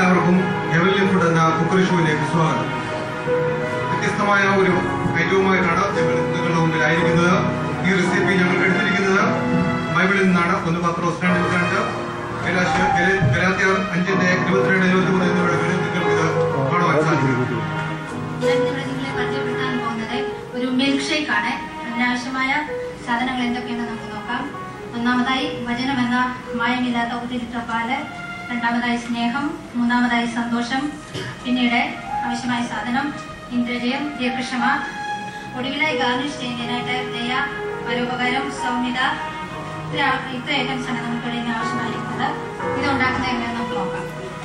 എല്ലാവർക്കും heavenly food എന്ന cookery ഷോയിലേക്ക് സ്വാഗതം വ്യത്യസ്തമായ ഒരു ഐറ്റവുമായിട്ടാണ് ഞങ്ങൾ നിങ്ങളുടെ മുമ്പിലായിരിക്കുന്നത് ഈ റെസിപ്പി ഞങ്ങൾ എടുത്തിരിക്കുന്നത് ബൈബിളിൽ നിന്നാണ് ഒന്ന് പത്രോസ് രണ്ട് രണ്ട് ഗലാശ്യ- ഗല- ഗലാത്യർ അഞ്ചിന്റെ ഇരുപത്തിരണ്ട് ഇരുപത്തിമൂന്ന് എന്നിവയുടെ നിങ്ങൾക്ക് ഇത് കാണുവാൻ സാധിക്കും ഞാൻ ഇവിടെ നിങ്ങളെ പരിചയപ്പെടുത്താൻ പോകുന്നത് ഒരു മിൽക്ക് ഷേക്ക് ആണ് അതിനാവശ്യമായ സാധനങ്ങൾ എന്തൊക്കെയാണെന്ന് നമുക്ക് നോക്കാം ഒന്നാമതായി വചനം എന്ന മായമില്ലാത്ത ഒരു ലിറ്റർ പാല് രണ്ടാമതായി സ്നേഹം മൂന്നാമതായി സന്തോഷം പിന്നീട് ആവശ്യമായ സാധനം ഇന്ദ്രജയം ദീർഘക്ഷമ ഒടുവിലായി ഗാർണിഷ് ചെയ്യുന്നതിനായിട്ട് ദയ പരോപകാരം സൗമ്യത ഇത്ര ഇത്ര ഐറ്റംസ് ആണ് നമുക്ക് ഇവിടെ ഇന്ന് ആവശ്യമായിരിക്കുന്നത് ഇത് ഉണ്ടാക്കുന്നത് എങ്ങനെയാണെന്ന് നമുക്ക് നോക്കാം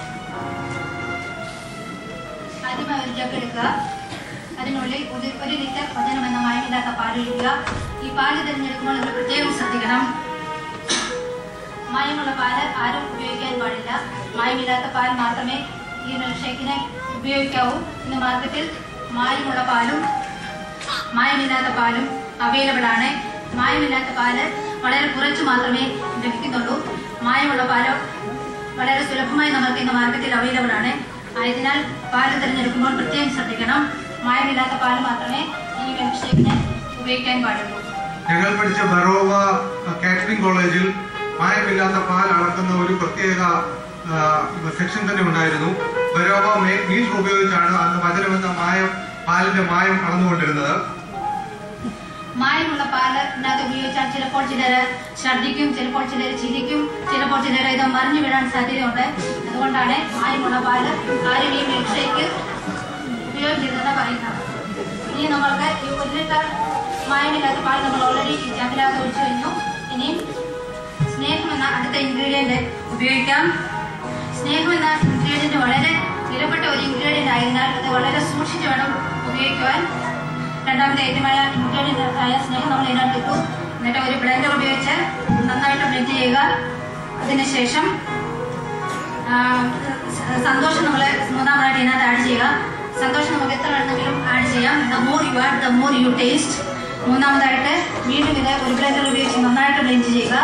ആദ്യമായി ഒരു ജഗ് എടുക്കുക അതിനുള്ളിൽ ഒരു ഒരു ലിറ്റർ വചനം എന്ന മയമില്ലാത്ത പാൽ ഒഴിക്കുക ഈ പാല് തിരഞ്ഞെടുക്കുമ്പോൾ നിങ്ങൾ പ്രത്യേകം ശ്രദ്ധിക്കണം മായമുള്ള പാല് ആരും ഉപയോഗിക്കാൻ പാടില്ല മായമില്ലാത്ത പാൽ മാത്രമേ ഈ മിൽക്ക് ഷേക്കിന് ഉപയോഗിക്കാവൂ ഇന്ന് മാർക്കറ്റിൽ മായമുള്ള പാലും മായമില്ലാത്ത പാലും അവൈലബിൾ ആണ് മായമില്ലാത്ത പാല് വളരെ കുറച്ച് മാത്രമേ ലഭിക്കുന്നുള്ളൂ മായമുള്ള പാല് വളരെ സുലഭമായി നമുക്ക് ഇന്ന് മാർക്കറ്റിൽ അവൈലബിൾ ആണ് ആയതിനാൽ പാല് തിരഞ്ഞെടുക്കുമ്പോൾ പ്രത്യേകം ശ്രദ്ധിക്കണം മായമില്ലാത്ത പാല് മാത്രമേ ഈ മിൽക്ക് ഷേക്കിന് ഉപയോഗിക്കാൻ പാടുള്ളൂ ഞങ്ങൾ പഠിച്ച ബറോവ കാറ്ററിംഗ് കോളേജിൽ മായമില്ലാത്ത പാൽ അളക്കുന്ന ഒരു പ്രത്യേക സെക്ഷൻ തന്നെ ഉണ്ടായിരുന്നു ബറോവ മീറ്റർ ഉപയോഗിച്ചാണ് അന്ന് വചനമെന്ന മായം പാലിന്റെ മായം അളന്നുകൊണ്ടിരുന്നത് മായമുള്ള പാല് ഇതിനകത്ത് ഉപയോഗിച്ചാൽ ചിലപ്പോൾ ചിലര് ഛർദ്ദിക്കും ചിലപ്പോൾ ചിലർ ചിരിക്കും ചിലപ്പോൾ ചിലർ ഇത് മറിഞ്ഞു വീഴാൻ സാധ്യതയുണ്ട് അതുകൊണ്ടാണ് മായമുള്ള പാല് ആരും ഈ മിൽക്ക് ഷേക്ക് ഉപയോഗിക്കരുതെന്ന് പറയുന്നത് ഇനി നമ്മൾക്ക് ഈ ഒരു ലിറ്റർ മായമില്ലാത്ത പാൽ നമ്മൾ ഓൾറെഡി ഈ ജാമിനകത്ത് ഒഴിച്ചു കഴിഞ്ഞു ഇനിയും സ്നേഹം എന്ന അടുത്ത ഇൻഗ്രീഡിയന്റ് ഉപയോഗിക്കാം സ്നേഹം എന്ന ഇൻഗ്രീഡിയന്റ് വളരെ വിലപ്പെട്ട ഒരു ഇൻഗ്രീഡിയന്റ് ആയതിനാൽ അത് വളരെ സൂക്ഷിച്ച് വേണം ഉപയോഗിക്കുവാൻ രണ്ടാമത്തെ ഐറ്റമായ ഇൻഗ്രീഡിയന്റ് ആയ സ്നേഹം നമ്മൾ ഇതിനകത്ത് ഇട്ടു എന്നിട്ട് ഒരു ബ്ലെൻഡർ ഉപയോഗിച്ച് നന്നായിട്ട് ബ്ലെൻഡ് ചെയ്യുക അതിനുശേഷം ആ, സ- സന്തോഷം നമ്മൾ മൂന്നാമതായിട്ട് ഇതിനകത്ത് ആഡ് ചെയ്യുക സന്തോഷം നമുക്ക് എത്ര വേണമെങ്കിലും ആഡ് ചെയ്യാം the more you add the more you taste മൂന്നാമതായിട്ട് വീണ്ടും ഇത് ഒരു ബ്ലെൻഡർ ഉപയോഗിച്ച് നന്നായിട്ട് ബ്ലെൻഡ് ചെയ്യുക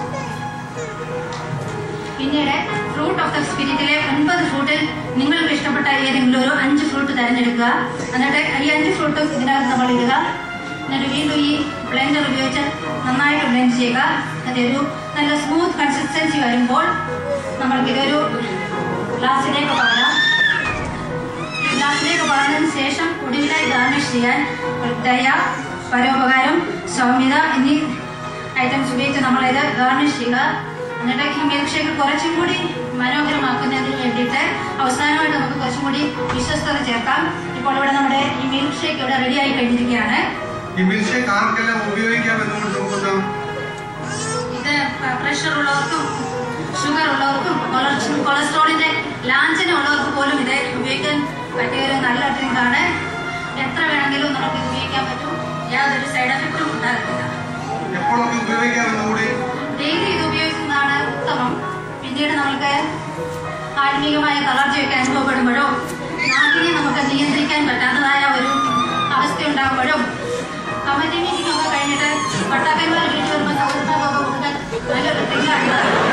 പിന്നീട് ഫ്രൂട്ട് ഓഫ് ദ സ്പിരിറ്റിലെ ഒൻപത് ഫ്രൂട്ടിൽ നിങ്ങൾക്ക് ഇഷ്ടപ്പെട്ട ഏതെങ്കിലും ഒരു അഞ്ച് ഫ്രൂട്ട് തിരഞ്ഞെടുക്കുക എന്നിട്ട് ഈ അഞ്ച് ഫ്രൂട്ടും ഇതിനകത്ത് നമ്മൾ ഇടുക എന്നിട്ട് വീണ്ടും ഈ ബ്ലെൻഡർ ഉപയോഗിച്ച് നന്നായിട്ട് ബ്ലെൻഡ് ചെയ്യുക അതൊരു നല്ല സ്മൂത്ത് കൺസിസ്റ്റൻസി വരുമ്പോൾ നമ്മൾക്കിതൊരു ഗ്ലാസ്സിലേക്ക് പകരാം ഗ്ലാസ്സിലേക്ക് പകർന്നതിന് ശേഷം ഒടുവിലായി ഗാർണിഷ് ചെയ്യാൻ ഒരു ദയ പരോപകാരം സൗമ്യത എന്നീ ഐറ്റംസ് ഉപയോഗിച്ച് നമ്മളിത് ഗാർണിഷ് ചെയ്യുക എന്നിട്ട് ഈ മിൽക്ക് ഷേക്ക് കുറച്ചും കൂടി മനോഹരമാക്കുന്നതിന് വേണ്ടിയിട്ട് അവസാനമായിട്ട് നമുക്ക് കുറച്ചും കൂടി വിശ്വസ്തത ചേർക്കാം ഇപ്പോൾ ഇവിടെ നമ്മുടെ ഈ മിൽക്ക് ഷേക്ക് ഇവിടെ റെഡിയായി കഴിഞ്ഞിരിക്കുകയാണ് ഈ മിൽക്ക് ഷേക്ക് ആർക്കെല്ലാം ഉപയോഗിക്കാം എന്നുകൊണ്ട് നമുക്കൊന്ന് ഇത് പ്രഷർ ഉള്ളവർക്കും ഷുഗർ ഉള്ളവർക്കും കൊളസ്ട്രോ- കൊളസ്ട്രോളിന്റെ ലാഞ്ചന ഉള്ളവർക്ക് പോലും ഇത് ഉപയോഗിക്കാൻ പറ്റിയ ഒരു നല്ല ഡ്രിങ്കാണ് എത്ര വേണമെങ്കിലും നമുക്ക് ഇത് ഉപയോഗിക്കാൻ പറ്റും യാതൊരു സൈഡ് എഫക്റ്റും ഉണ്ടാകത്തില്ല എപ്പോഴൊക്കെ ഉപയോഗിക്കാമെന്ന് കൂടി ഡെയിലി ഇത് ഉപയോഗിക്കുന്നതാണ് ഉത്തമം പിന്നീട് നമുക്ക് ആത്മീയമായ തളർച്ചയൊക്കെ അനുഭവപ്പെടുമ്പോഴോ നാടിനെ നമുക്ക് നിയന്ത്രിക്കാൻ പറ്റാത്തതായ ഒരു അവസ്ഥയുണ്ടാകുമ്പോഴും കമ്മിറ്റി മീറ്റിംഗ് ഒക്കെ കഴിഞ്ഞിട്ട് ഭർത്താക്കന്മാർ വീട്ടിൽ വരുമ്പോൾ സൗഹൃദമൊക്കെ കൊടുക്കാൻ നല്ലൊരു ഡ്രിങ്കാണ്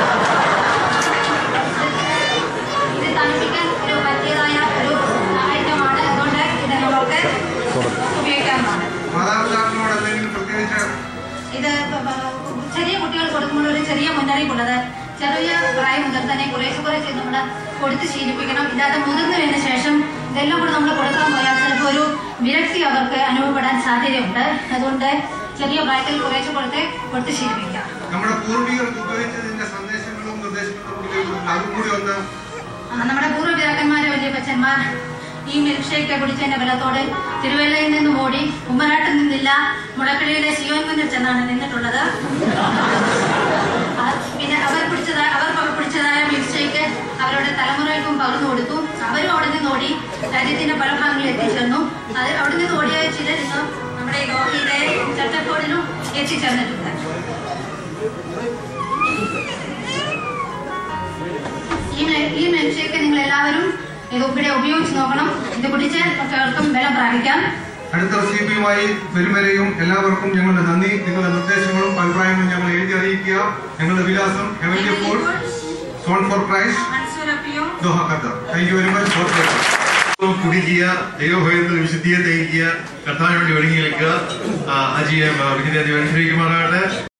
ഇത് തണുപ്പിക്കാൻ ഒരു പറ്റിയതായ ഒരു ഐറ്റമാണ് അതുകൊണ്ട് ഇത് നമ്മൾക്ക് ഉപയോഗിക്കാവുന്നതാണ് മാതാപിതാക്കളോട് എന്തെങ്കിലും പ്രത്യേകിച്ച് ഇത് പ- പ- ചെറിയ കുട്ടികൾ കൊടുക്കുമ്പോൾ ഒരു ചെറിയ മുന്നറിയിപ്പുള്ളത് ചെറിയ പ്രായം മുതൽ തന്നെ കുറേശ്ശെ കുറേശ്ശെ നമ്മൾ കൊടുത്ത് ശീലിപ്പിക്കണം ഇല്ലാതെ മുതിർന്നതിന് ശേഷം ഇതെല്ലാം കൂടെ നമ്മൾ കൊടുക്കാൻ പോയാൽ ചിലപ്പോൾ ഒരു വിരക്തി അവർക്ക് അനുഭവപ്പെടാൻ സാധ്യതയുണ്ട് അതുകൊണ്ട് ചെറിയ പ്രായത്തിൽ കുറേശ്ശെ കൊടുത്ത് കൊടുത്ത് ശീലിപ്പിക്കാം നമ്മുടെ പൂർവികർക്ക് ഉപയോഗിച്ചതിന്റെ സന്ദേശങ്ങളും നിർദ്ദേശങ്ങളും കൂടി അതും കൂടി ഒന്ന് ആ, നമ്മുടെ പൂർവ്വപിതാക്കന്മാരെ വലിയ പച്ചന്മാർ ഈ മിൽക്ക് ഷേക്ക് കുടിച്ചതിന്റെ ബലത്തോട് തിരുവല്ലയിൽ നിന്നും ഓടി ഉമ്മനാട്ടിൽ നിന്നില്ല മുളക്കിളിയിലെ സിയോൻ മുന്നിൽ ചെന്നാണ് നിന്നിട്ടുള്ളത് ആ, പിന്നെ അവർ പിടിച്ചതായ അവർ പ- പിടിച്ചതായ മിൽക്ക് ഷേക്ക് അവരുടെ തലമുറകൾക്കും പകർന്നു കൊടുത്തു അവരും അവിടെ നിന്ന് ഓടി രാജ്യത്തിന്റെ പല ഭാഗങ്ങളിൽ എത്തിച്ചേർന്നു അത് അവിടെ നിന്ന് ഓടിയ ചിലർ ഇന്ന് നമ്മുടെ ഈ ഗോഹയിലെ ചട്ടക്കോടിലും എത്തിച്ചേർന്നിട്ടുണ്ട് ഈ മെ- ഈ മിൽക്ക് ഷേക്ക് നിങ്ങൾ എല്ലാവരും ഇത് ഇവിടെ ഉപയോഗിച്ച് നോക്കണം ഇത് കുടിച്ച് മറ്റവർക്കും ബലം പ്രാപിക്കാം അടുത്ത റെസിപ്പിയുമായി വരും വരെയും എല്ലാവർക്കും ഞങ്ങളുടെ നന്ദി നിങ്ങളുടെ നിർദ്ദേശങ്ങളും അഭിപ്രായങ്ങളും ഞങ്ങൾ എഴുതി അറിയിക്കുക ഞങ്ങളുടെ വിലാസം heavenly food zone for Christ Mansoor serapio. ദോഹക്കത്ത thank you very much for കുടിക്കുക ദൈവഭയത്തിൽ വിശുദ്ധിയെ തയ്ക്കുക കർത്താവിന് വേണ്ടി ഒരുങ്ങി നിൽക്കുക ആ, അജിയെ വിശുദ്ധ അനുഗ്രഹിക്കുമാറാകട്ടെ